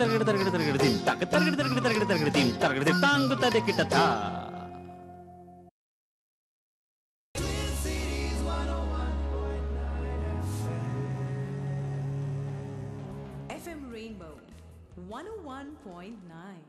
తరగడ తరగడ తరగడ దిం తగ తరగడ తరగడ తరగడ తరగడ దిం తరగడ దిం తాంగు తది కిటత FM Rainbow 101.9.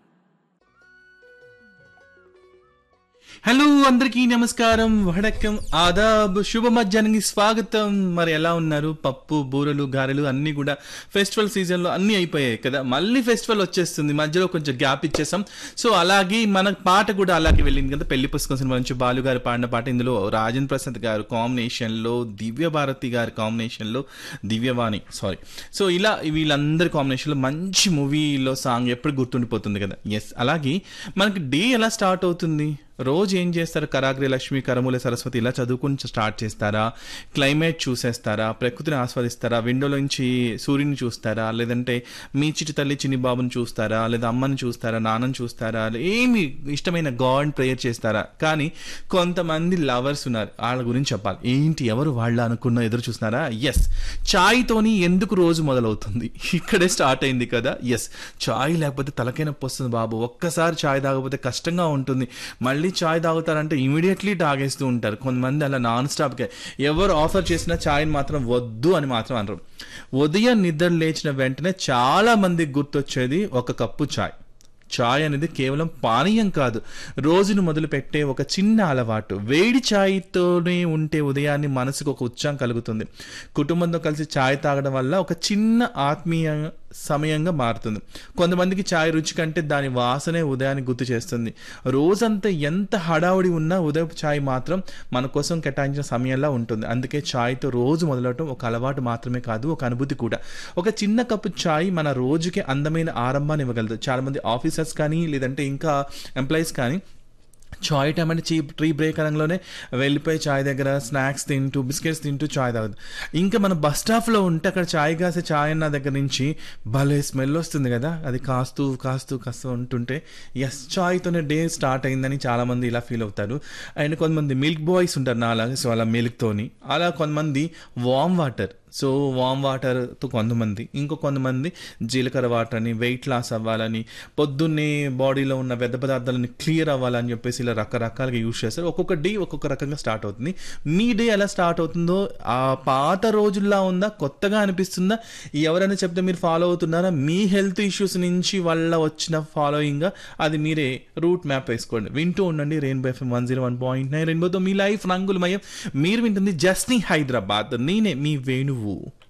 హలో అందరికీ నమస్కారం వడకం ఆదాబ్ శుభ మధ్యాహ్నానికి స్వాగతం మరి ఎలా ఉన్నారు పప్పు బూరలు గారెలు అన్నీ కూడా ఫెస్టివల్ సీజన్లో అన్నీ అయిపోయాయి కదా మళ్ళీ ఫెస్టివల్ వచ్చేస్తుంది మధ్యలో కొంచెం గ్యాప్ ఇచ్చేసాం సో అలాగే మన పాట కూడా అలాగే వెళ్ళింది కదా పెళ్లి పుస్తకం సినిమా నుంచి బాలు గారు పాడిన పాట ఇందులో రాజన్ ప్రసాద్ గారు కాంబినేషన్లో దివ్య భారతి గారి కాంబినేషన్లో దివ్యవాణి సారీ సో ఇలా వీళ్ళందరి కాంబినేషన్లో మంచి మూవీలో సాంగ్ ఎప్పుడు గుర్తుండిపోతుంది కదా ఎస్ అలాగే మనకి డే ఎలా స్టార్ట్ అవుతుంది రోజు ఏం చేస్తారు కరాగ్రి లక్ష్మి కరమూల సరస్వతి ఇలా చదువుకుని స్టార్ట్ చేస్తారా క్లైమేట్ చూసేస్తారా ప్రకృతిని ఆస్వాదిస్తారా విండోలోంచి సూర్యుని చూస్తారా లేదంటే మీ చిటి తల్లి చిన్ని బాబుని చూస్తారా లేదా అమ్మని చూస్తారా నాన్నని చూస్తారా ఏమి ఇష్టమైన గాడ్ ప్రేయర్ చేస్తారా కానీ కొంతమంది లవర్స్ ఉన్నారు వాళ్ళ గురించి చెప్పాలి ఏంటి ఎవరు వాళ్ళ అనుకున్న ఎదురు చూస్తున్నారా ఎస్ చాయ్తోని ఎందుకు రోజు మొదలవుతుంది ఇక్కడే స్టార్ట్ అయింది కదా ఎస్ చాయ్ లేకపోతే తలకైన నొప్పి వస్తుంది బాబు ఒక్కసారి చాయ్ తాగకపోతే కష్టంగా ఉంటుంది మళ్ళీ చాయ్ తాగుతారంటే ఇమీడియట్లీ తాగేస్తూ ఉంటారు కొంతమంది అలా నాన్ స్టాప్గా ఎవరు ఆఫర్ చేసినా చాయ్ని మాత్రం వద్దు అని మాత్రం అనరు ఉదయం నిద్ర లేచిన వెంటనే చాలా మందికి గుర్తొచ్చేది ఒక కప్పు చాయ్ చాయ్ అనేది కేవలం పానీయం కాదు రోజును మొదలు పెట్టే ఒక చిన్న అలవాటు వేడి ఛాయ్తోనే ఉంటే ఉదయాన్ని మనసుకు ఒక ఉత్సాహం కలుగుతుంది కుటుంబంతో కలిసి ఛాయ్ తాగడం వల్ల ఒక చిన్న ఆత్మీయ సమయంగా మారుతుంది కొంతమందికి ఛాయ్ రుచి కంటే దాని వాసనే ఉదయాన్ని గుర్తు చేస్తుంది రోజంతా ఎంత హడావుడి ఉన్నా ఉదయం ఛాయ్ మాత్రం మన కోసం కేటాయించిన సమయంలా ఉంటుంది అందుకే ఛాయ్తో రోజు మొదలవటం ఒక అలవాటు మాత్రమే కాదు ఒక అనుభూతి కూడా ఒక చిన్న కప్పు ఛాయ్ మన రోజుకి అందమైన ఆరంభాన్ని ఇవ్వగలదు చాలా మంది ఆఫీసర్స్ కానీ లేదంటే ఇంకా ఎంప్లాయీస్ కానీ చాయ్ టైం అంటే చీ ట్రీ బ్రేక్ అనగానే వెళ్ళిపోయి చాయ్ దగ్గర స్నాక్స్ తింటూ బిస్కెట్స్ తింటూ చాయ్ తాగుతుంది ఇంకా మన బస్ స్టాప్లో ఉంటే అక్కడ చాయ్ కాసే చాయ్ అన్న దగ్గర నుంచి భలే స్మెల్ వస్తుంది కదా అది కాస్తూ కాస్తూ కాస్తూ ఉంటుంటే ఎస్ చాయ్తోనే డే స్టార్ట్ అయిందని చాలామంది ఇలా ఫీల్ అవుతారు అండ్ కొంతమంది మిల్క్ బాయ్స్ ఉంటారు నా అలాగే సో అలా మిల్క్తోని అలా కొంతమంది వామ్ వాటర్ సో వామ్ వాటర్తో కొంతమంది ఇంకో కొంతమంది జీలకర్ర వాటర్ అని వెయిట్ లాస్ అవ్వాలని పొద్దున్నే బాడీలో ఉన్న వ్యర్థ పదార్థాలని క్లియర్ అవ్వాలని చెప్పేసి ఇలా రకరకాలుగా యూజ్ చేస్తారు ఒక్కొక్క డే ఒక్కొక్క రకంగా స్టార్ట్ అవుతుంది మీ డే ఎలా స్టార్ట్ అవుతుందో ఆ పాత రోజుల్లా ఉందా కొత్తగా అనిపిస్తుందా ఎవరైనా చెప్తే మీరు ఫాలో అవుతున్నారా మీ హెల్త్ ఇష్యూస్ నుంచి వల్ల వచ్చిన ఫాలోయింగ్ అది మీరే రూట్ మ్యాప్ వేసుకోండి వింటూ ఉండండి rainbow FM one zero one point nine రెయిన్బోతో మీ లైఫ్ రంగులమయం మీరు వింటుంది జస్ని హైదరాబాద్ నేనే మీ వేణువు